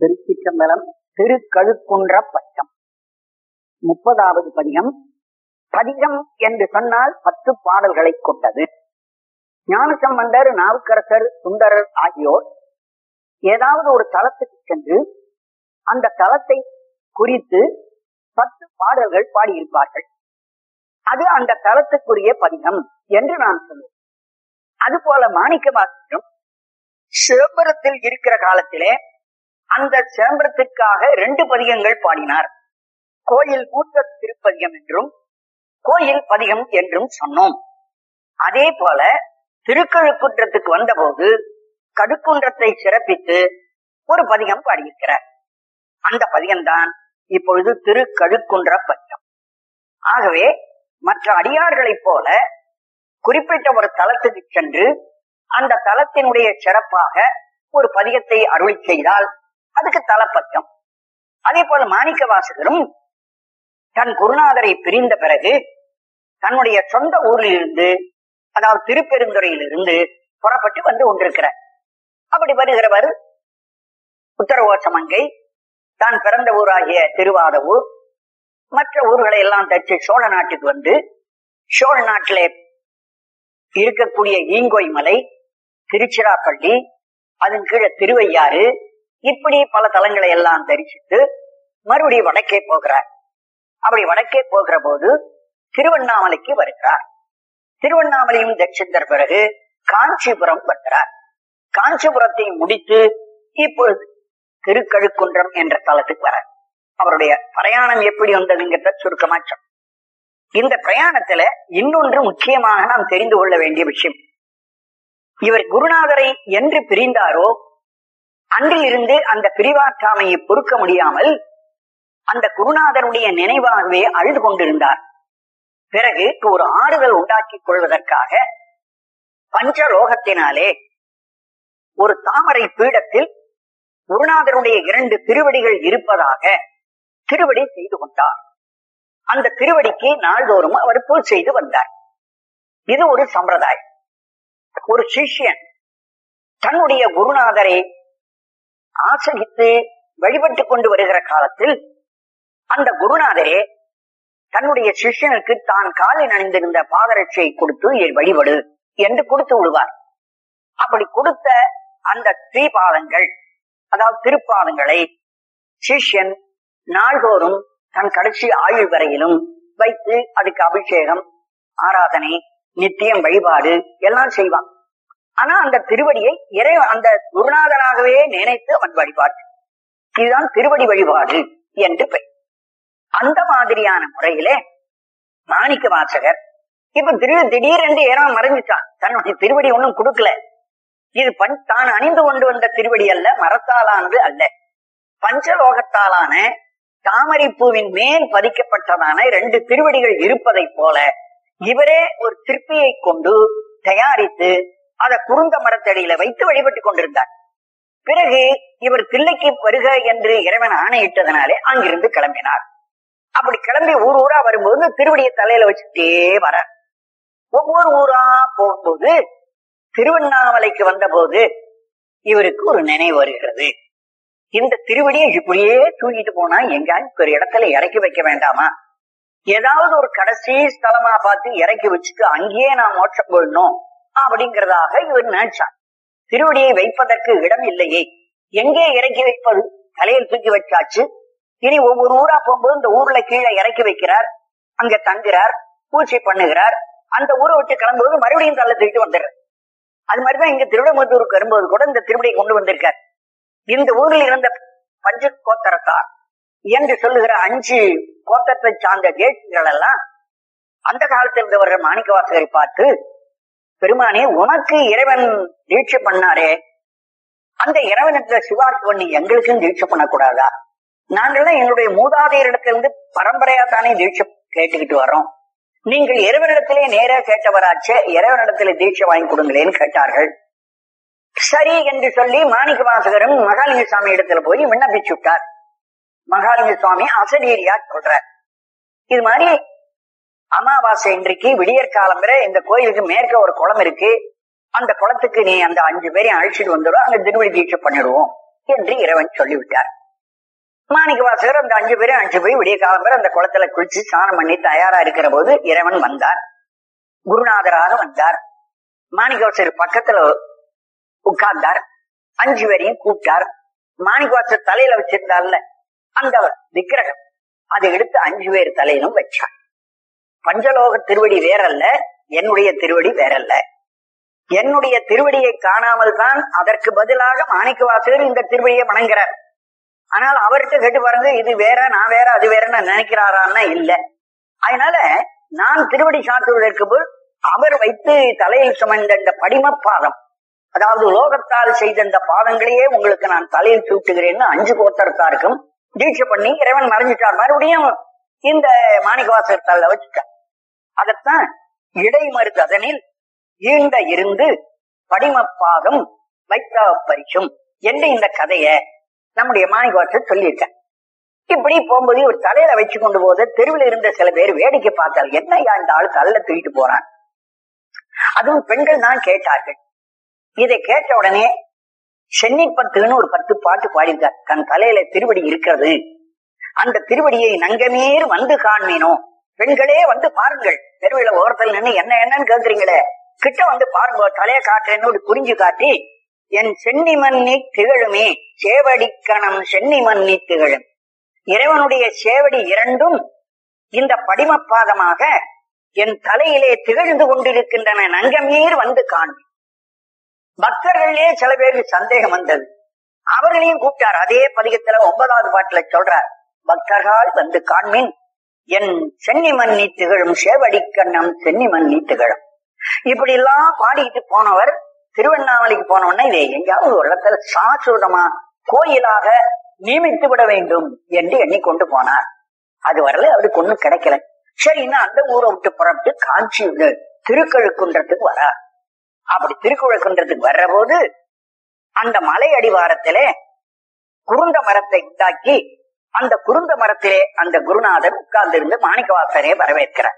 திருச்சிற்றம்பலம் திருக்கழுக்குன்ற பட்டம் முப்பதாவது பதிகம் பதிகம் என்று சொன்னால் பத்து பாடல்களை கொண்டது ஞானசம்பந்தர் நாவுக்கரசர் சுந்தரர் ஆகியோர் ஏதாவது ஒரு தளத்துக்கு சென்று அந்த தளத்தை குறித்து பத்து பாடல்கள் பாடியிருப்பார்கள் அது அந்த தளத்துக்குரிய பதிகம் என்று நான் சொல்லுவேன் அதுபோல மாணிக்க வாசகரும் சிதம்பரத்தில் இருக்கிற காலத்திலே அந்த சிதம்பரத்திற்காக ரெண்டு பதிகங்கள் பாடினார் கோயில் மூத்த திருப்பதிகம் என்றும் கோயில் பதிகம் என்றும் சொன்னோம் அதே போல திருக்கழுக்குன்றத்துக்கு வந்தபோது கடுக்குன்றத்தை சிறப்பித்து ஒரு பதிகம் பாடியிருக்கிறார் அந்த பதிகம்தான் இப்பொழுது திருக்கழுக்குன்ற பதிகம் ஆகவே மற்ற அடியார்களைப் போல குறிப்பிட்ட ஒரு தலத்துக்கு சென்று அந்த தலத்தினுடைய சிறப்பாக ஒரு பதிகத்தை அருளி செய்தால் அதுக்கு தலப்பத்தியம் அதே போல மாணிக்க வாசகரும் தன் குருநாதரை பிரிந்த பிறகு தன்னுடைய சொந்த ஊரில் இருந்து அதாவது திருப்பெருந்துறையிலிருந்து புறப்பட்டு வந்து கொண்டிருக்கிறார் அப்படி வருகிறவர் உத்தரவோசமங்கை தான் பிறந்த ஊராகிய திருவாதவூர் மற்ற ஊர்களை எல்லாம் தச்சு சோழ நாட்டுக்கு வந்து சோழ நாட்டிலே இருக்கக்கூடிய ஈங்கோய் மலை திருச்சிராப்பள்ளி அதன் கீழே திருவையாறு இப்படி பல தலங்களை எல்லாம் தரிசித்து மறுபடியும் வடக்கே போகிறார் அப்படி வடக்கே போகிற போது திருவண்ணாமலைக்கு வருகிறார் திருவண்ணாமலையும் தரிசித்த பிறகு காஞ்சிபுரம் வருகிறார் காஞ்சிபுரத்தை முடித்து இப்பொழுது திருக்கழுக்குன்றம் என்ற தலத்துக்கு வர அவருடைய பிரயாணம் எப்படி வந்ததுங்கிறத சுருக்கமா சொன்ன இந்த பிரயாணத்துல இன்னொன்று முக்கியமாக நாம் தெரிந்து கொள்ள வேண்டிய விஷயம் இவர் குருநாதரை என்று பிரிந்தாரோ அன்றிலிருந்து அந்த பிரிவாற்றாமையை பொறுக்க முடியாமல் அந்த குருநாதருடைய நினைவாகவே அழுது கொண்டிருந்தார் பிறகு ஒரு ஆறுதல் உண்டாக்கிக் கொள்வதற்காக பஞ்சலோகத்தினாலே ஒரு தாமரை பீடத்தில் குருநாதருடைய இரண்டு திருவடிகள் இருப்பதாக திருவடி செய்து கொண்டார் அந்த திருவடிக்கு நாள்தோறும் அவர் பூ செய்து வந்தார் இது ஒரு சம்பிரதாயம் ஒரு சிஷ்யன் தன்னுடைய குருநாதரை ஆசகித்து வழிபட்டுக் கொண்டு வருகிற காலத்தில் அந்த குருநாதரே தன்னுடைய சிஷ்யனுக்கு தான் காலில் அணிந்திருந்த பாதரட்சியை கொடுத்து வழிபடு என்று கொடுத்து விடுவார் அப்படி கொடுத்த அந்த ஸ்ரீபாதங்கள் அதாவது திருப்பாதங்களை சிஷ்யன் நாள்தோறும் தன் கடைசி ஆயுள் வரையிலும் வைத்து அதுக்கு அபிஷேகம் ஆராதனை நித்தியம் வழிபாடு எல்லாம் செய்வான் ஆனா அந்த திருவடியை இறை அந்த குருநாதனாகவே நினைத்து அவன் வழிபாடு இதுதான் திருவடி வழிபாடு என்று பெயர் அந்த மாதிரியான முறையிலே மாணிக்க வாசகர் இப்ப திரு திடீரென்று ஏறா மறைஞ்சிட்டான் தன்னுடைய திருவடி ஒன்னும் கொடுக்கல இது பண் தான் அணிந்து கொண்டு வந்த திருவடி அல்ல மரத்தாலானது அல்ல பஞ்சலோகத்தாலான தாமரை பூவின் மேல் பதிக்கப்பட்டதான ரெண்டு திருவடிகள் இருப்பதைப் போல இவரே ஒரு சிற்பியை கொண்டு தயாரித்து அதை குறுந்த மரத்தடியில வைத்து வழிபட்டுக் கொண்டிருந்தார் பிறகு இவர் தில்லைக்கு வருக என்று இறைவன் ஆணையிட்டதனாலே அங்கிருந்து கிளம்பினார் அப்படி கிளம்பி ஊர் ஊரா வரும்போது திருவடியை தலையில வச்சுட்டே வர ஒவ்வொரு ஊரா போகும்போது திருவண்ணாமலைக்கு வந்த போது இவருக்கு ஒரு நினைவு வருகிறது இந்த திருவடியை இப்படியே தூக்கிட்டு போனா எங்காவது ஒரு இடத்துல இறக்கி வைக்க வேண்டாமா ஏதாவது ஒரு கடைசி ஸ்தலமா பார்த்து இறக்கி வச்சுட்டு அங்கேயே நான் மோட்சம் போடணும் அப்படிங்கிறதாக இவர் நினைச்சார் திருவடியை வைப்பதற்கு இடம் இல்லையே எங்கே இறக்கி வைப்பது தலையில் தூக்கி வச்சாச்சு இனி ஒவ்வொரு ஊரா போகும்போது இந்த ஊர்ல கீழே இறக்கி வைக்கிறார் அங்க தங்குறார் பூஜை பண்ணுகிறார் அந்த ஊரை விட்டு கிளம்பும்போது மறுபடியும் தள்ள தூக்கிட்டு வந்துடுறார் அது மாதிரிதான் இங்க திருவிடமுத்தூருக்கு வரும்போது கூட இந்த திருவடியை கொண்டு வந்திருக்கார் இந்த ஊரில் இருந்த பஞ்ச கோத்தரத்தார் என்று சொல்லுகிற அஞ்சு கோத்தத்தை சார்ந்த தேசிகள் எல்லாம் அந்த காலத்தில் இருந்தவர்கள் மாணிக்க வாசகரை பார்த்து பெருமானே உனக்கு இறைவன் தீட்சை பண்ணாரே அந்த இறைவனத்துல சிவார்த்து பண்ணி எங்களுக்கும் தீட்சை பண்ணக்கூடாதா நாங்கள்லாம் எங்களுடைய மூதாதையரிடத்திலிருந்து பரம்பரையா தானே தீட்சை கேட்டுக்கிட்டு வரோம் நீங்கள் இறைவனிடத்திலே நேரா கேட்டவராச்சே இறைவனிடத்திலே தீட்சை வாங்கி கொடுங்களேன்னு கேட்டார்கள் சரி என்று சொல்லி மாணிக்க வாசகரும் மகாலிங்க சுவாமி இடத்துல போய் விண்ணப்பிச்சு விட்டார் மகாலிங்க சுவாமி அசடீரியா சொல்றார் இது மாதிரி அமாவாசை இன்றைக்கு விடியற் காலம் வரை இந்த கோயிலுக்கு மேற்க ஒரு குளம் இருக்கு அந்த குளத்துக்கு நீ அந்த அஞ்சு பேரையும் அழைச்சிட்டு வந்துடும் அங்க திருவடி தீட்சை பண்ணிடுவோம் என்று இறைவன் சொல்லிவிட்டார் மாணிக்க வாசகர் அந்த அஞ்சு பேரும் அஞ்சு போய் விடிய காலம் அந்த குளத்துல குளிச்சு ஸ்நானம் பண்ணி தயாரா இருக்கிற போது இறைவன் வந்தார் குருநாதராக வந்தார் மாணிக்க வாசகர் பக்கத்துல உட்கார்ந்தார் அஞ்சு பேரையும் கூப்பிட்டார் மாணிக்க வாசகர் தலையில வச்சிருந்தார்ல அந்த விக்கிரகம் அதை எடுத்து அஞ்சு பேர் தலையிலும் வச்சார் பஞ்சலோக திருவடி வேறல்ல என்னுடைய திருவடி வேறல்ல என்னுடைய திருவடியை காணாமல் தான் அதற்கு பதிலாக மாணிக்க வாசகர் இந்த திருவடியை வணங்குறார் ஆனால் அவர்கிட்ட கேட்டு பாருங்க இது வேற நான் வேற அது வேறன்னு நினைக்கிறாரான்னா இல்ல அதனால நான் திருவடி சாத்துவதற்கு போல் அவர் வைத்து தலையில் சுமந்த இந்த படிம பாதம் அதாவது லோகத்தால் செய்த இந்த பாதங்களையே உங்களுக்கு நான் தலையில் சூட்டுகிறேன்னு அஞ்சு கோத்தரத்தாருக்கும் தீட்சை பண்ணி இறைவன் மறைஞ்சிட்டார் மறுபடியும் இந்த மாணிக்கவாசகர் தள்ள வச்சுட்டார் அதத்தான் இடைமருது அதனில் ஈண்ட இருந்து படிமப்பாதம் வைத்த பரிசும் என்று இந்த கதைய நம்முடைய மாணிக்கவாசர் சொல்லியிருக்க இப்படி போகும்போது ஒரு தலையில வச்சு கொண்டு போது தெருவில் இருந்த சில பேர் வேடிக்கை பார்த்தால் என்ன இந்த ஆள் தலையில தூக்கிட்டு போறான் அதுவும் பெண்கள் தான் கேட்டார்கள் இதை கேட்ட உடனே சென்னை பத்துன்னு ஒரு பத்து பாட்டு பாடியிருக்கார் தன் தலையில திருவடி இருக்கிறது அந்த திருவடியை நங்கமேறு வந்து காண்மீனோ பெண்களே வந்து பாருங்கள் தெருவில ஓரத்தில் நின்று என்ன என்னன்னு கேக்குறீங்களே கிட்ட வந்து பாருங்க தலைய காட்டுறேன்னு ஒரு குறிஞ்சு காட்டி என் சென்னி மன்னி திகழுமே சேவடிக்கணம் சென்னி மன்னி திகழும் இறைவனுடைய சேவடி இரண்டும் இந்த படிமப்பாதமாக என் தலையிலே திகழ்ந்து கொண்டிருக்கின்றன நங்கமீர் வந்து காண்பி பக்தர்களே சில பேருக்கு சந்தேகம் வந்தது அவர்களையும் கூப்பிட்டார் அதே பதிகத்துல ஒன்பதாவது பாட்டுல சொல்றார் பக்தர்கள் வந்து காண்மின் என் சென்னி மன்னி திகழும் சேவடிக்கண்ணம் சென்னி மன்னி திகழும் இப்படி எல்லாம் பாடிக்கிட்டு போனவர் திருவண்ணாமலைக்கு போனோம்னா இதை எங்கேயாவது ஒரு இடத்துல சாசுரமா கோயிலாக நியமித்து விட வேண்டும் என்று எண்ணிக்கொண்டு போனார் அது வரல அவருக்கு ஒண்ணும் கிடைக்கல சரின்னா அந்த ஊரை விட்டு புறப்பட்டு காஞ்சி திருக்கழுக்குன்றத்துக்கு வரார் அப்படி திருக்குழக்குன்றத்துக்கு வர்ற போது அந்த மலை அடிவாரத்திலே குருந்த மரத்தை உண்டாக்கி அந்த குருந்த மரத்திலே அந்த குருநாதர் உட்கார்ந்து இருந்து மாணிக்கவாசகரை வரவேற்கிறார்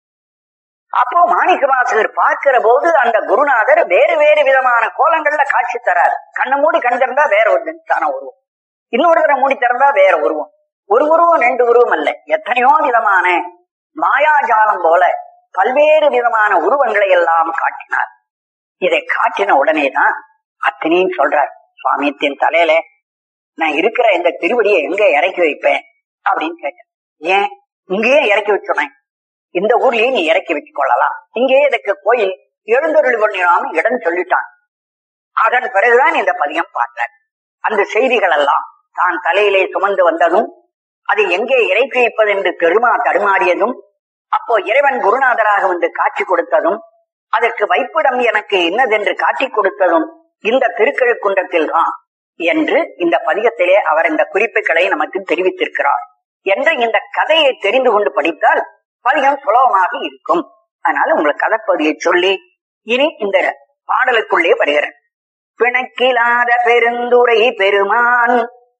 அப்போ மாணிக்கவாசகர் பார்க்கிற போது அந்த குருநாதர் வேறு வேறு விதமான கோலங்கள்ல காட்சி தரார் கண்ணை மூடி கண் திறந்தா வேற ஒரு தான உருவம் இன்னொரு தடவை மூடி திறந்தா வேற உருவம் ஒரு உருவம் ரெண்டு உருவம் அல்ல எத்தனையோ விதமான மாயாஜாலம் போல பல்வேறு விதமான உருவங்களை எல்லாம் காட்டினார் இதை காட்டின உடனேதான் அத்தனையும் சொல்றார் சுவாமியத்தின் தலையில நான் இருக்கிற இந்த திருவடியை எங்க இறக்கி வைப்பேன் அப்படின்னு கேட்டேன் ஏன் இங்கேயே இறக்கி வச்சுனேன் இந்த ஊர்லயே நீ இறக்கி வச்சு கொள்ளலாம் இங்கேயே இதுக்கு கோயில் எழுந்தருள் பண்ணிடாம இடம் சொல்லிட்டான் அதன் பிறகுதான் இந்த பதியம் பார்த்தார் அந்த செய்திகள் எல்லாம் தான் தலையிலே சுமந்து வந்ததும் அதை எங்கே இறக்கி வைப்பது என்று பெருமா தடுமாறியதும் அப்போ இறைவன் குருநாதராக வந்து காட்சி கொடுத்ததும் அதற்கு வைப்பிடம் எனக்கு இன்னதென்று காட்டிக் கொடுத்ததும் இந்த திருக்கழுக்குன்றத்தில் தான் என்று இந்த பதிகத்திலே அவர் இந்த குறிப்புகளை நமக்கு தெரிவித்திருக்கிறார் என்ற இந்த கதையை தெரிந்து கொண்டு படித்தால் பதிகம் சுலபமாக இருக்கும் அதனால உங்களுக்கு கதைப்பகுதியை சொல்லி இனி இந்த பாடலுக்குள்ளே வருகிறேன் பிணக்கிலாத பெருந்துரை பெருமான்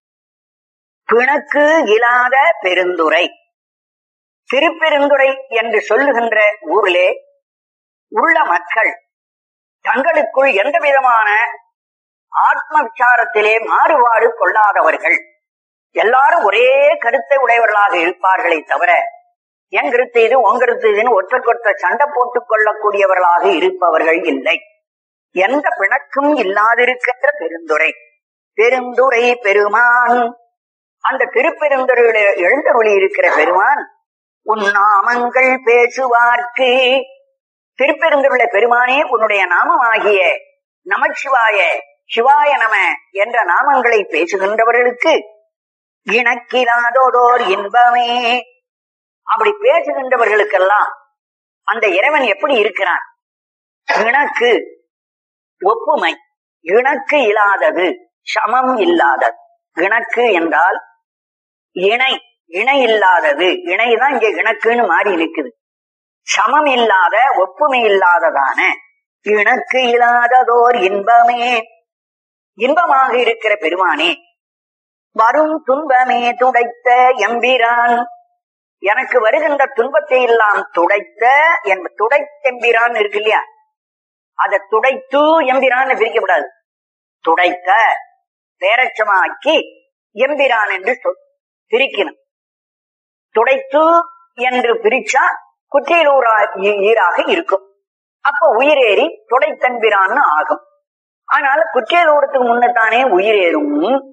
பிணக்கு இல்லாத பெருந்துரை திருப்பெருந்துரை என்று சொல்லுகின்ற ஊரிலே உள்ள மக்கள் தங்களுக்குள் எந்த விதமான ஆத்ம விசாரத்திலே மாறுபாடு கொள்ளாதவர்கள் எல்லாரும் ஒரே கருத்தை உடையவர்களாக இருப்பார்களே தவிர என் கருத்து இது உன் கருத்து இதுன்னு ஒற்றற்கொற்ற சண்டை போட்டுக் கொள்ளக்கூடியவர்களாக இருப்பவர்கள் இல்லை எந்த பிணக்கும் இல்லாதிருக்கின்ற பெருந்துரை பெருந்துரை பெருமான் அந்த திருப்பெருந்துறையில எழுந்தருளி இருக்கிற பெருமான் உன் நாமங்கள் பேசுவார்க்கு திருப்பெருந்துள்ள பெருமானே உன்னுடைய நாமமாகிய நமச்சிவாய சிவாய நம என்ற நாமங்களை பேசுகின்றவர்களுக்கு இணக்கிலாதோதோர் இன்பமே அப்படி பேசுகின்றவர்களுக்கெல்லாம் அந்த இறைவன் எப்படி இருக்கிறான் இணக்கு ஒப்புமை இணக்கு இல்லாதது சமம் இல்லாதது இணக்கு என்றால் இணை இணை இல்லாதது இணைதான் இங்க இணக்குன்னு மாறி இருக்குது சமம் இல்லாத ஒப்புமை இல்லாததான இணக்கு இல்லாததோர் இன்பமே இன்பமாக இருக்கிற பெருமானே வரும் துன்பமே துடைத்த எம்பிரான் எனக்கு வருகின்ற துன்பத்தை எல்லாம் துடைத்த என் துடைத்தெம்பிரான் இருக்கு இல்லையா அதை துடைத்து எம்பிரான்னு பிரிக்கப்படாது துடைத்த பேரட்சமாக்கி எம்பிரான் என்று சொல் பிரிக்கணும் துடைத்து என்று பிரிச்சா குற்றியலூரா ஈராக இருக்கும் அப்ப உயிரேறி துடைத்தன்பிரான்னு ஆகும் ஆனால் குற்றியலூரத்துக்கு முன்னத்தானே உயிரேறும்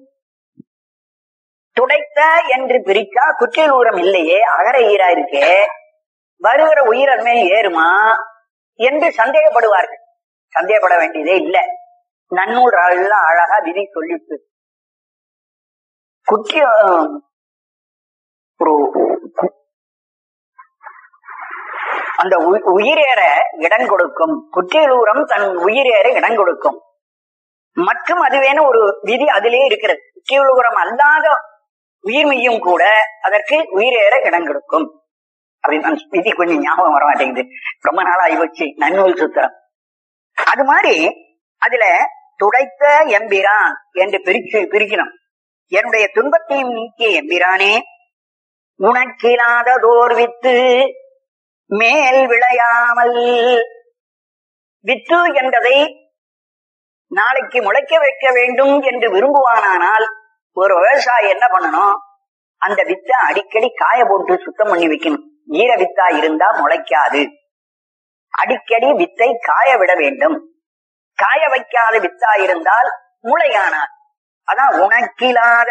துடைத்த என்று பிரிச்சா குற்றியலூரம் இல்லையே அகர ஈரா இருக்கே வருகிற உயிர் அது மேல் ஏறுமா என்று சந்தேகப்படுவார்கள் சந்தேகப்பட வேண்டியதே இல்ல நன்னூல் எல்லாம் அழகா விதி சொல்லிட்டு குற்றிய ஒரு அந்த உயிரேற இடம் கொடுக்கும் குற்றியலூரம் தன் உயிரேற இடம் கொடுக்கும் மற்றும் அதுவேன ஒரு விதி அதிலே இருக்கிறது குற்றியலூரம் அல்லாத உயிர்மையும் கூட அதற்கு உயிரேற இடம் கொடுக்கும் அப்படின்னு விதி கொஞ்சம் ஞாபகம் வர மாட்டேங்குது ரொம்ப நாளா ஆகி நன்னூல் சுத்திரம் அது மாதிரி அதுல துடைத்த எம்பிரான் என்று பிரிச்சு பிரிக்கணும் என்னுடைய துன்பத்தையும் நீக்கிய எம்பிரானே உனக்கிலாததோர் வித்து மேல் விளையாமல் வித்து என்றதை நாளைக்கு முளைக்க வைக்க வேண்டும் என்று விரும்புவானானால் ஒரு விவசாயி என்ன பண்ணணும் அந்த வித்தை அடிக்கடி காய போட்டு சுத்தம் பண்ணி வைக்கணும் ஈர வித்தா இருந்தா முளைக்காது அடிக்கடி வித்தை காய விட வேண்டும் காய வைக்காத வித்தா இருந்தால் முளையானார் அதான் உனக்கில்லாத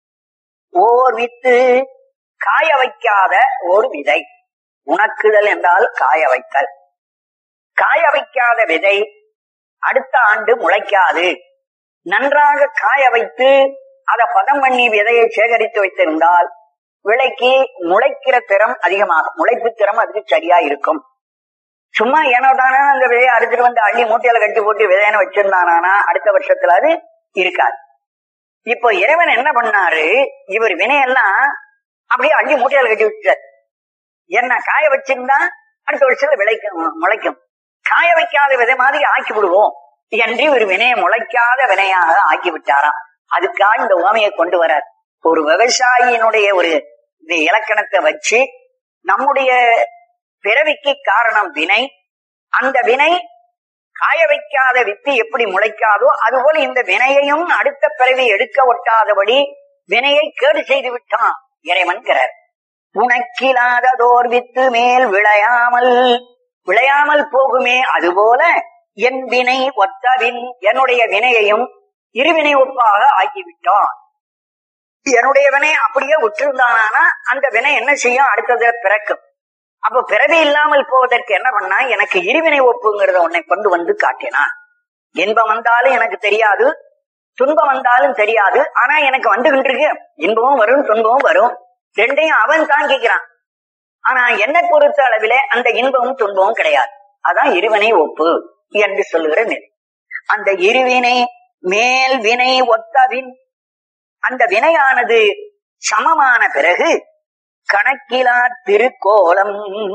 ஓர் வித்து காய வைக்காத ஒரு விதை உணக்குதல் என்றால் காய வைத்தல் காய வைக்காத விதை அடுத்த ஆண்டு முளைக்காது நன்றாக காய வைத்து அதை பதம் பண்ணி விதையை சேகரித்து வைத்திருந்தால் விளைக்கு முளைக்கிற திறம் அதிகமாகும் முளைப்பு திறம் அதுக்கு சரியா இருக்கும் சும்மா ஏனோதானா அந்த விதையை அறுத்துட்டு வந்து அள்ளி மூட்டையில கட்டி போட்டு விதையான வச்சிருந்தானா அடுத்த வருஷத்துல அது இருக்காது இப்போ இறைவன் என்ன பண்ணாரு இவர் வினையெல்லாம் அப்படியே அள்ளி மூட்டையில கட்டி வச்சார் என்ன காய வச்சிருந்தா அடுத்த வருஷத்துல விளைக்கும் முளைக்கும் காய வைக்காத விதை மாதிரி ஆக்கி விடுவோம் என்று ஒரு வினையை முளைக்காத வினையாக ஆக்கி விட்டாராம் அதுக்காக இந்த உவமையை கொண்டு வரார் ஒரு விவசாயியினுடைய ஒரு இலக்கணத்தை வச்சு நம்முடைய பிறவிக்கு காரணம் வினை அந்த வினை காய வைக்காத வித்து எப்படி முளைக்காதோ அதுபோல இந்த வினையையும் அடுத்த பிறவி எடுக்க ஒட்டாதபடி வினையை கேடு செய்து விட்டான் இறைவன்கிறார் உனக்கிலாததோர் வித்து மேல் விளையாமல் விளையாமல் போகுமே அதுபோல என் வினை ஒத்தவின் என்னுடைய வினையையும் இருவினை ஒப்பாக ஆக்கிவிட்டான் என்னுடைய வினை அப்படியே விட்டிருந்தானா அந்த வினை என்ன செய்யும் அடுத்ததுல பிறக்கும் அப்ப பிறவி இல்லாமல் போவதற்கு என்ன பண்ணா எனக்கு இருவினை ஒப்புங்கிறத உன்னை கொண்டு வந்து காட்டினான் இன்பம் வந்தாலும் எனக்கு தெரியாது துன்பம் வந்தாலும் தெரியாது ஆனா எனக்கு வந்துகிட்டு இருக்கு இன்பமும் வரும் துன்பமும் வரும் ரெண்டையும் அவன் தாங்கிக்கிறான் ஆனா என்னை பொறுத்த அளவிலே அந்த இன்பமும் துன்பமும் கிடையாது அதான் இருவினை ஒப்பு என்று சொல்லுகிற நிலை அந்த இருவினை மேல் வினை ஒத்தவின் அந்த வினையானது சமமான பிறகு கணக்கிலா திருக்கோலம்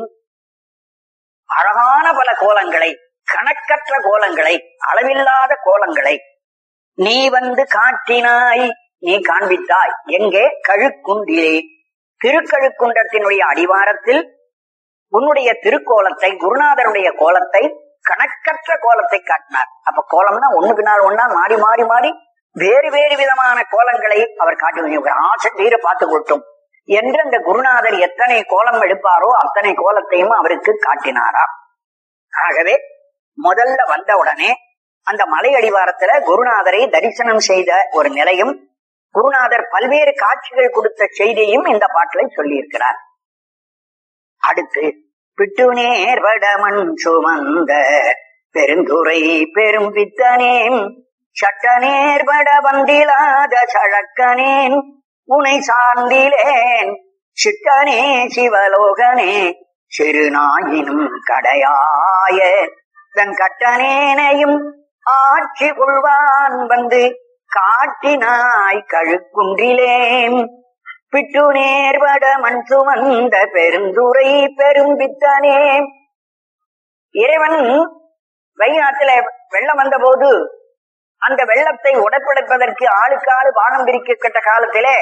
அழகான பல கோலங்களை கணக்கற்ற கோலங்களை அளவில்லாத கோலங்களை நீ வந்து காட்டினாய் நீ காண்பித்தாய் எங்கே கழுக்குண்டிலே திருக்கழுக்குன்றத்தினுடைய அடிவாரத்தில் உன்னுடைய திருக்கோலத்தை குருநாதருடைய கோலத்தை கணக்கற்ற கோலத்தை காட்டினார் அப்ப கோலம்னா ஒண்ணு பின்னால் ஒன்னா மாறி மாறி மாறி வேறு வேறு விதமான கோலங்களை அவர் காட்டி ஆசை தீர பார்த்து கொட்டும் என்று அந்த குருநாதர் எத்தனை கோலம் எடுப்பாரோ அத்தனை கோலத்தையும் அவருக்கு காட்டினாராம் ஆகவே முதல்ல வந்த உடனே அந்த மலை அடிவாரத்துல குருநாதரை தரிசனம் செய்த ஒரு நிலையும் குருநாதர் பல்வேறு காட்சிகள் கொடுத்த செய்தியையும் இந்த பாட்டில சொல்லியிருக்கிறார் அடுத்து பிட்டுநேர் வடமண் சுமந்த பெருந்துரை பெரும் பித்தனேன் சட்ட நேர்பட வந்திலாத சழக்கனேன் உனை சார்ந்திலேன் சிட்டனே சிவலோகனே சிறுநாயினும் கடையாய தன் கட்டனேனையும் ஆட்சி கொள்வான் வந்து காட்டினாய் கழுக்குன்றிலேன் பிட்டு நேர்வட மண் சுமந்த பெருந்துரை பெரும்பித்தனே இறைவன் வைநாட்டில வெள்ளம் வந்த போது அந்த வெள்ளத்தை உடற்படைப்பதற்கு ஆளுக்கு ஆளு பாகம் பிரிக்கப்பட்ட காலத்திலே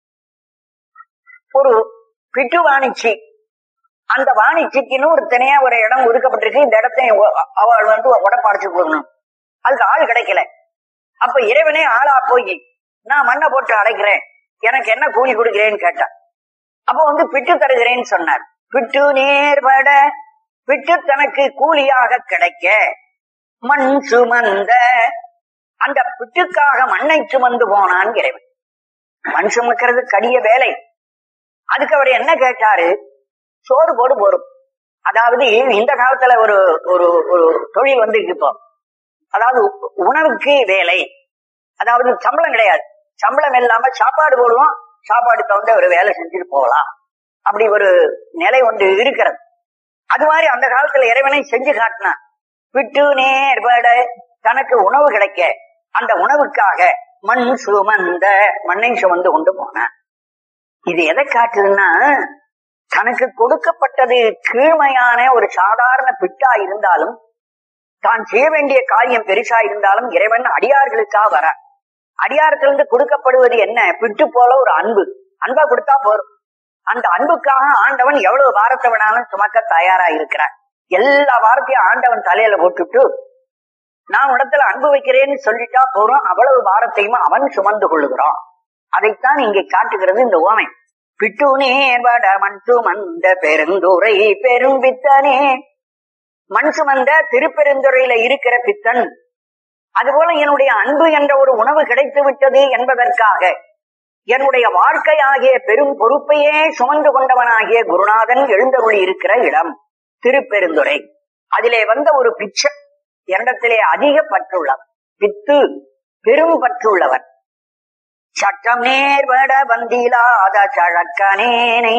ஒரு பிட்டு வாணிச்சி அந்த வாணிச்சிக்குன்னு ஒரு தனியா ஒரு இடம் ஒதுக்கப்பட்டிருக்கு இந்த இடத்தை அவள் வந்து உடப்பாடிச்சு போடணும் அதுக்கு ஆள் கிடைக்கல அப்ப இறைவனே ஆளா போய் நான் மண்ணை போட்டு அடைக்கிறேன் எனக்கு என்ன கூலி கொடுக்கிறேன்னு கேட்டான் அப்ப வந்து பிட்டு தருகிறேன்னு சொன்னார் பிட்டு நேர்பட பிட்டு தனக்கு கூலியாக கிடைக்க மண் சுமந்த அந்த பிட்டுக்காக மண்ணை சுமந்து போனான் இறைவன் மண் சுமக்கிறது கடிய வேலை அதுக்கு அவர் என்ன கேட்டாரு சோறு போடு போரும் அதாவது இந்த காலத்துல ஒரு ஒரு ஒரு தொழில் வந்திருக்கு இப்போ அதாவது உணவுக்கு வேலை அதாவது சம்பளம் கிடையாது சம்பளம் இல்லாம சாப்பாடு போடுவோம் சாப்பாடு தகுந்த ஒரு வேலை செஞ்சுட்டு போகலாம் அப்படி ஒரு நிலை ஒன்று இருக்கிறது அது மாதிரி அந்த காலத்துல இறைவனை செஞ்சு காட்டினான் விட்டு நேர்பட தனக்கு உணவு கிடைக்க அந்த உணவுக்காக மண் சுமந்த மண்ணை சுமந்து கொண்டு போனான் இது எதை காட்டுதுன்னா தனக்கு கொடுக்கப்பட்டது கீழ்மையான ஒரு சாதாரண பிட்டா இருந்தாலும் தான் செய்ய வேண்டிய காரியம் பெருசா இருந்தாலும் இறைவன் அடியார்களுக்காக வர அடியாரத்திலிருந்து கொடுக்கப்படுவது என்ன பிட்டு போல ஒரு அன்பு அன்பா கொடுத்தா போதும் அந்த அன்புக்காக ஆண்டவன் எவ்வளவு வாரத்தை வேணாலும் சுமக்க தயாரா இருக்கிறார் எல்லா வாரத்தையும் ஆண்டவன் தலையில போட்டுட்டு நான் இடத்துல அன்பு வைக்கிறேன்னு சொல்லிட்டா போறோம் அவ்வளவு வாரத்தையும் அவன் சுமந்து கொள்ளுகிறான் அதைத்தான் இங்கே காட்டுகிறது இந்த ஓமை பிட்டுனே வட மண் சுமந்த பெருந்துரை பெரும் பித்தனே மண் சுமந்த திருப்பெருந்துறையில இருக்கிற பித்தன் அதுபோல என்னுடைய அன்பு என்ற ஒரு உணவு கிடைத்து விட்டது என்பதற்காக என்னுடைய வாழ்க்கை ஆகிய பெரும் பொறுப்பையே சுமந்து கொண்டவனாகிய குருநாதன் எழுந்தருளி இருக்கிற இடம் திருப்பெருந்துறை அதிலே வந்த ஒரு பிச்சை என்னிடத்திலே அதிக பற்றுள்ளவன் பித்து பெரும் பற்றுள்ளவன் சட்டம் நேர்வட வந்திலாத சழக்கனேனை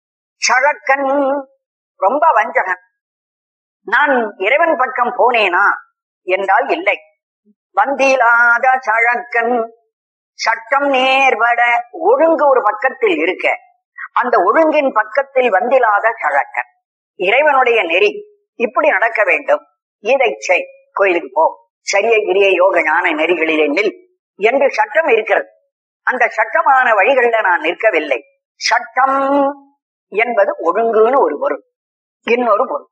சழக்கன் ரொம்ப வஞ்சகன் நான் இறைவன் பக்கம் போனேனா என்றால் இல்லை வந்திலாத சழக்கன் சட்டம் நேர்வட ஒழுங்கு ஒரு பக்கத்தில் இருக்க அந்த ஒழுங்கின் பக்கத்தில் வந்திலாத சழக்கன் இறைவனுடைய நெறி இப்படி நடக்க வேண்டும் இதை செய் கோயிலுக்கு போ சரிய கிரிய யோக ஞான நெறிகளிலே நில் என்று சட்டம் இருக்கிறது அந்த சட்டமான வழிகளில் நான் நிற்கவில்லை சட்டம் என்பது ஒழுங்குன்னு ஒரு பொருள் இன்னொரு பொருள்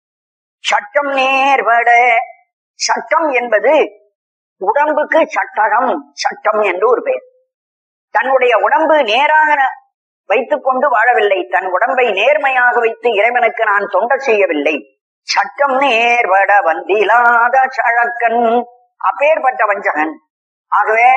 சட்டம் நேர்வட சட்டம் என்பது உடம்புக்கு சட்டகம் சட்டம் என்று ஒரு பெயர் தன்னுடைய உடம்பு நேராக வைத்துக் கொண்டு வாழவில்லை தன் உடம்பை நேர்மையாக வைத்து இறைவனுக்கு நான் தொண்டை செய்யவில்லை சட்டம் நேர்வட வந்திலாத சழக்கன் அப்பேற்பட்ட வஞ்சகன் ஆகவே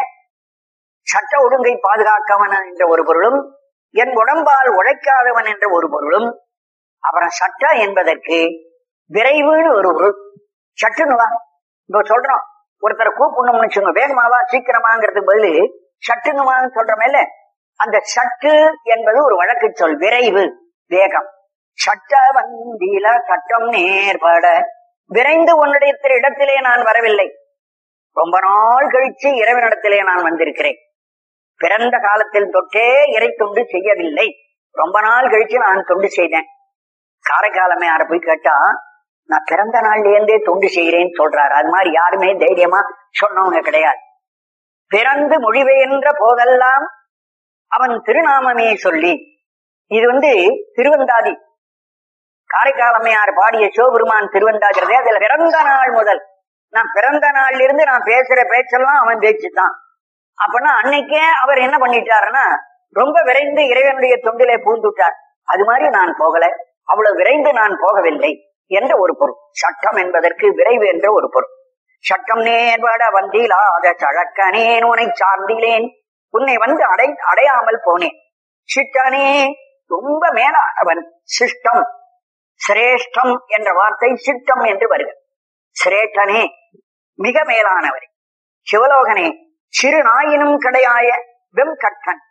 சட்ட ஒழுங்கை பாதுகாக்கவன் என்ற ஒரு பொருளும் என் உடம்பால் உழைக்காதவன் என்ற ஒரு பொருளும் அப்புறம் சட்ட என்பதற்கு விரைவுன்னு ஒரு பொருள் சட்டுன்னு வா இப்ப சொல்றோம் ஒருத்தரை கூப்பிடணும்னு வச்சுங்க வேகமாவா சீக்கிரமாங்கிறதுக்கு பதில் சட்டுங்கமான்னு சொல்றமேல அந்த சட்டு என்பது ஒரு வழக்கு சொல் விரைவு வேகம் சட்ட வந்தில சட்டம் நேர்பட விரைந்து உன்னுடைய இடத்திலே நான் வரவில்லை ரொம்ப நாள் கழிச்சு இறைவனிடத்திலே நான் வந்திருக்கிறேன் பிறந்த காலத்தில் தொட்டே இறை தொண்டு செய்யவில்லை ரொம்ப நாள் கழிச்சு நான் தொண்டு செய்தேன் காரைக்காலமே யார போய் கேட்டா நான் பிறந்த நாள்ல இருந்தே தொண்டு செய்கிறேன்னு சொல்றாரு அது மாதிரி யாருமே தைரியமா சொன்னவங்க கிடையாது பிறந்து மொழிபெயன்ற போதெல்லாம் அவன் திருநாமமே சொல்லி இது வந்து திருவந்தாதி காரைக்காலமையார் பாடிய சிவபெருமான் திருவந்தாகிறதே அதுல பிறந்த நாள் முதல் நான் பிறந்த நாள்ல இருந்து நான் பேசுற பேச்செல்லாம் அவன் பேச்சுதான் அப்பனா அன்னைக்கே அவர் என்ன பண்ணிட்டாருன்னா ரொம்ப விரைந்து இறைவனுடைய தொண்டிலே பூந்துட்டார் அது மாதிரி நான் போகல அவ்வளவு விரைந்து நான் போகவில்லை என்ற ஒரு பொருள் சட்டம் என்பதற்கு விரைவு என்ற ஒரு பொருள் சட்டம் நேர்வட வந்திலாத சழக்கனேன் உன்னை சார்ந்திலேன் உன்னை வந்து அடை அடையாமல் போனேன் சிட்டனே ரொம்ப மேலானவன் சிஷ்டம் சிரேஷ்டம் என்ற வார்த்தை சிட்டம் என்று வருகிறது சிரேஷ்டனே மிக மேலானவர் சிவலோகனே சிறு நாயினும் கிடையாய வெம்கட்டன்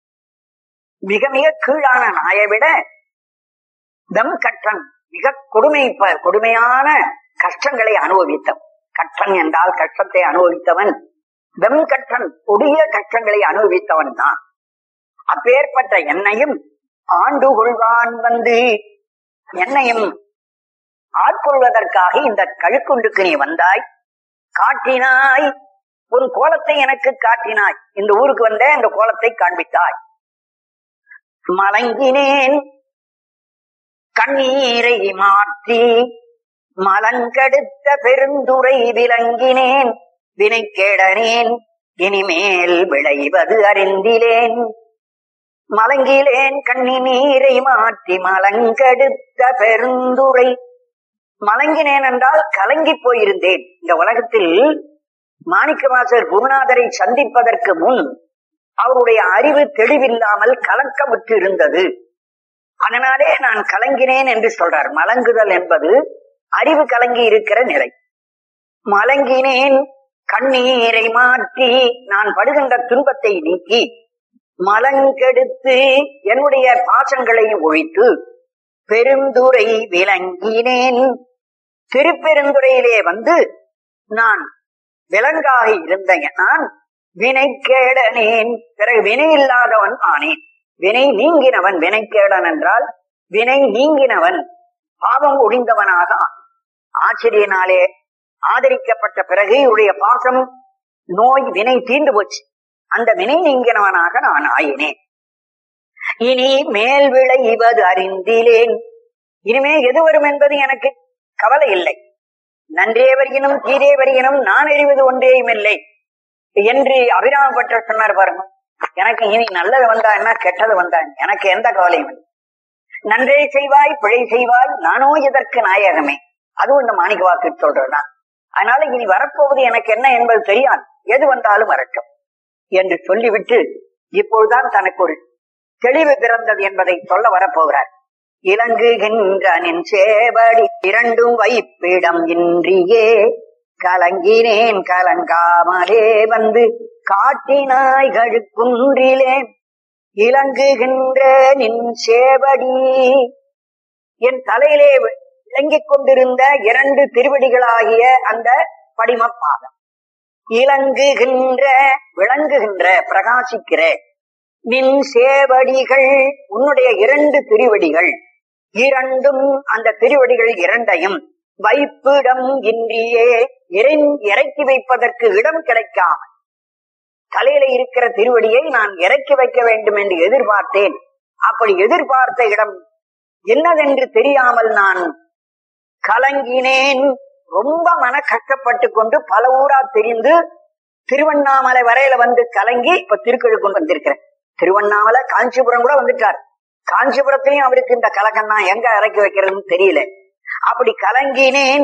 மிக மிக கீழான நாயை விட வெம்கட்டன் மிக கொடுமை கொடுமையான கஷ்டங்களை அனுபவித்தவன் கட்டன் என்றால் கஷ்டத்தை அனுபவித்தவன் வெம்கட்டன் கொடிய கஷ்டங்களை அனுபவித்தவன் தான் அப்பேற்பட்ட என்னையும் ஆண்டு கொள்வான் வந்து என்னையும் ஆட்கொள்வதற்காக இந்த கழுக்குண்டுக்கு நீ வந்தாய் காட்டினாய் உன் கோலத்தை எனக்கு காட்டினாய் இந்த ஊருக்கு வந்த இந்த கோலத்தை காண்பித்தாய் மலங்கினேன் கண்ணீரை மாற்றி மலங்கெடுத்த பெருந்துரை விளங்கினேன் வினைக்கேடனேன் இனிமேல் விளைவது அறிந்திலேன் மலங்கிலேன் கண்ணி நீரை மாற்றி மலங்கெடுத்த பெருந்துரை மலங்கினேன் என்றால் கலங்கி போயிருந்தேன் இந்த உலகத்தில் மாணிக்கவாசர் குருநாதரை சந்திப்பதற்கு முன் அவருடைய அறிவு தெளிவில்லாமல் கலக்கமுற்று இருந்தது அதனாலே நான் கலங்கினேன் என்று சொல்றார் மலங்குதல் என்பது அறிவு கலங்கி இருக்கிற நிலை மலங்கினேன் கண்ணீரை மாற்றி நான் படுகின்ற துன்பத்தை நீக்கி மலங்கெடுத்து என்னுடைய பாசங்களை ஒழித்து பெருந்துரை விளங்கினேன் திருப்பெருந்துறையிலே வந்து நான் விலங்காக இருந்த நான் வினைக்கேடனேன் பிறகு வினை இல்லாதவன் ஆனேன் வினை நீங்கினவன் வினைக்கேடன் என்றால் வினை நீங்கினவன் பாவம் ஒழிந்தவனாக ஆச்சரியனாலே ஆதரிக்கப்பட்ட பிறகு இவருடைய பாசம் நோய் வினை தீர்ந்து போச்சு அந்த வினை நீங்கினவனாக நான் ஆயினேன் இனி மேல் விளைவது அறிந்திலேன் இனிமே எது வரும் என்பது எனக்கு கவலை இல்லை நன்றே வருகினும் தீரே வருகினும் நான் அறிவது ஒன்றேயும் இல்லை என்று அபிராமப்பட்டர் சொன்னார் பாருங்க எனக்கு இனி நல்லது வந்தா என்ன கெட்டது வந்தா என்ன? எனக்கு எந்த கவலையும் இல்லை நன்றே செய்வாய் பிழை செய்வாய் நானோ இதற்கு நாயகமே அதுவும் இந்த மாணிக்க வாக்கு சொல்றதுதான் அதனால இனி வரப்போவது எனக்கு என்ன என்பது தெரியாது எது வந்தாலும் வரட்டும் என்று சொல்லிவிட்டு இப்பொழுதுதான் தனக்கு ஒரு தெளிவு பிறந்தது என்பதை சொல்ல வரப்போகிறார் இலங்குகின்ற நின் சேவடி இரண்டும் வைப்பிடம் இன்றியே கலங்கினேன் கலங்காமலே வந்து காட்டினாய் கழுக்குன்றிலே இலங்குகின்ற நின் சேவடி என் தலையிலே விளங்கிக் கொண்டிருந்த இரண்டு திருவடிகளாகிய அந்த படிமப்பாதம் இலங்குகின்ற விளங்குகின்ற பிரகாசிக்கிற நின் சேவடிகள் உன்னுடைய இரண்டு திருவடிகள் இரண்டும் அந்த திருவடிகள் இரண்டையும் வைப்பிடம் இன்றியே இறை- இறக்கி வைப்பதற்கு இடம் கிடைக்காமல் தலையில இருக்கிற திருவடியை நான் இறக்கி வைக்க வேண்டும் என்று எதிர்பார்த்தேன் அப்படி எதிர்பார்த்த இடம் என்னதென்று தெரியாமல் நான் கலங்கினேன் ரொம்ப மன கஷ்டப்பட்டு கொண்டு பல ஊரா தெரிந்து திருவண்ணாமலை வரையில வந்து கலங்கி இப்ப திருக்கழுக்குண்டு வந்திருக்கிறேன் திருவண்ணாமலை காஞ்சிபுரம் கூட வந்துட்டார் காஞ்சிபுரத்திலையும் அவருக்கு இந்த கலக்கம் தான் எங்க இறக்கி வைக்கிறதுன்னு தெரியல அப்படி கலங்கினேன்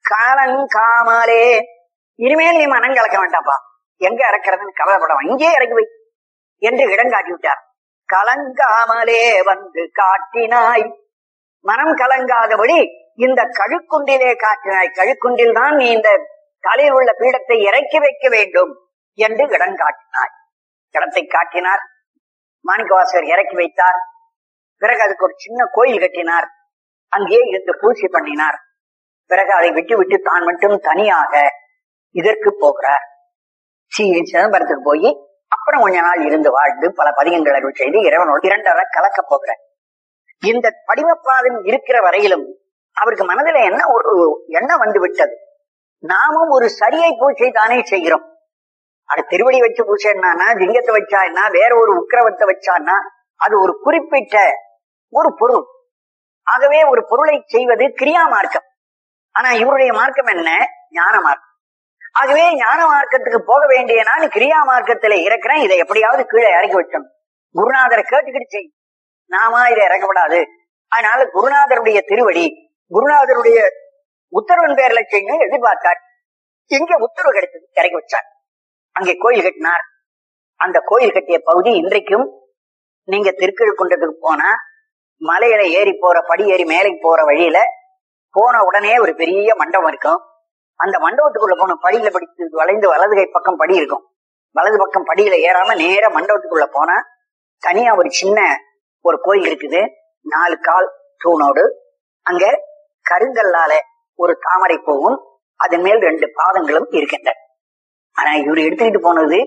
கலங்காமலே இனிமேல் நீ மனம் கலக்க வேண்டாப்பா எங்க இறக்குறதுன்னு கவலைப்படவன் இங்கே இறக்கி வை என்று இடம் காட்டி விட்டார் கலங்காமலே வந்து காட்டினாய் மனம் கலங்காதபடி இந்த கழுக்குண்டிலே காட்டினாய் கழுக்குண்டில் தான் நீ இந்த தலையில் உள்ள பீடத்தை இறக்கி வைக்க வேண்டும் என்று இடம் காட்டினாய் இடத்தை காட்டினார் மாணிக்கவாசகர் இறக்கி வைத்தார் பிறகு அதுக்கு ஒரு சின்ன கோயில் கட்டினார் அங்கே இருந்து பூஜை பண்ணினார் பிறகு அதை விட்டு விட்டு தான் மட்டும் தனியாக இதற்கு போகிறார் ஸ்ரீ சிதம்பரத்துக்கு போய் அப்புறம் கொஞ்ச நாள் இருந்து வாழ்ந்து பல பதிகங்கள் அருள் செய்து இறைவனோடு இரண்டரை கலக்க போகிறார் இந்த படிமப்பாதம் இருக்கிற வரையிலும் அவருக்கு மனதில என்ன ஒரு எண்ணம் வந்து விட்டது நாமும் ஒரு சரியை பூஜை தானே செய்கிறோம் அது திருவடி வச்சு பூஜை என்னன்னா லிங்கத்தை வச்சா என்ன வேற ஒரு உக்கிரவத்தை வச்சான்னா அது ஒரு குறிப்பிட்ட ஒரு பொருள் ஆகவே ஒரு பொருளை செய்வது கிரியா மார்க்கம் ஆனா இவருடைய மார்க்கம் என்ன ஞான மார்க்கம் ஆகவே ஞான மார்க்கத்துக்கு போக வேண்டிய நான் கிரியா மார்க்கத்துல இறக்குறேன் இதை எப்படியாவது கீழே இறக்கி வச்சோம் குருநாதரை கேட்டுக்கிட்டு செய் நாமா இதை இறக்கப்படாது அதனால குருநாதருடைய திருவடி குருநாதருடைய உத்தரவின் பேர்ல செய்யணும் எதிர்பார்த்தார் இங்க உத்தரவு கிடைச்சது இறக்கி வச்சார் அங்கே கோயில் கட்டினார் அந்த கோயில் கட்டிய பகுதி இன்றைக்கும் நீங்க திருக்கழுக்குன்றத்துக்கு போனா மலையில ஏறி போற படி ஏறி மேலே போற வழியில போன உடனே ஒரு பெரிய மண்டபம் இருக்கும் அந்த மண்டபத்துக்குள்ள போன படியில படித்து வளைந்து வலது கை பக்கம் படி இருக்கும் வலது பக்கம் படியில ஏறாம நேர மண்டபத்துக்குள்ள போனா தனியா ஒரு சின்ன ஒரு கோயில் இருக்குது நாலு கால் தூணோடு அங்க கருங்கல்லால ஒரு தாமரை பூவும் அதன் மேல் ரெண்டு பாதங்களும் இருக்கின்றன ஆனா இவர் எடுத்துக்கிட்டு போனது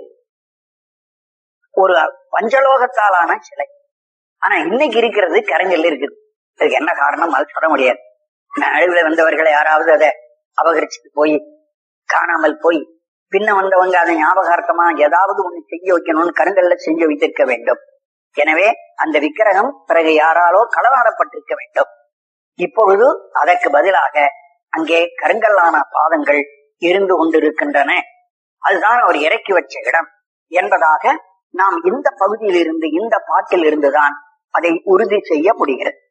ஒரு பஞ்சலோகத்தாலான சிலை ஆனா இன்னைக்கு இருக்கிறது கருங்கல்ல இருக்குது அதுக்கு என்ன காரணம் அது சொல்ல முடியாது நடுவில் வந்தவர்களை யாராவது அதை அபகரிச்சுட்டு போய் காணாமல் போய் பின்ன வந்தவங்க அதை ஞாபகார்த்தமா ஏதாவது ஒண்ணு செய்ய வைக்கணும்னு கருங்கல்ல செஞ்சு வைத்திருக்க வேண்டும் எனவே அந்த விக்கிரகம் பிறகு யாராலோ களவாடப்பட்டிருக்க வேண்டும் இப்பொழுது அதற்கு பதிலாக அங்கே கருங்கல்லான பாதங்கள் இருந்து கொண்டிருக்கின்றன அதுதான் அவர் இறக்கி வச்ச இடம் என்பதாக நாம் இந்த பகுதியில் இருந்து இந்த பாட்டில் இருந்துதான் அதை உறுதி செய்ய முடிகிறது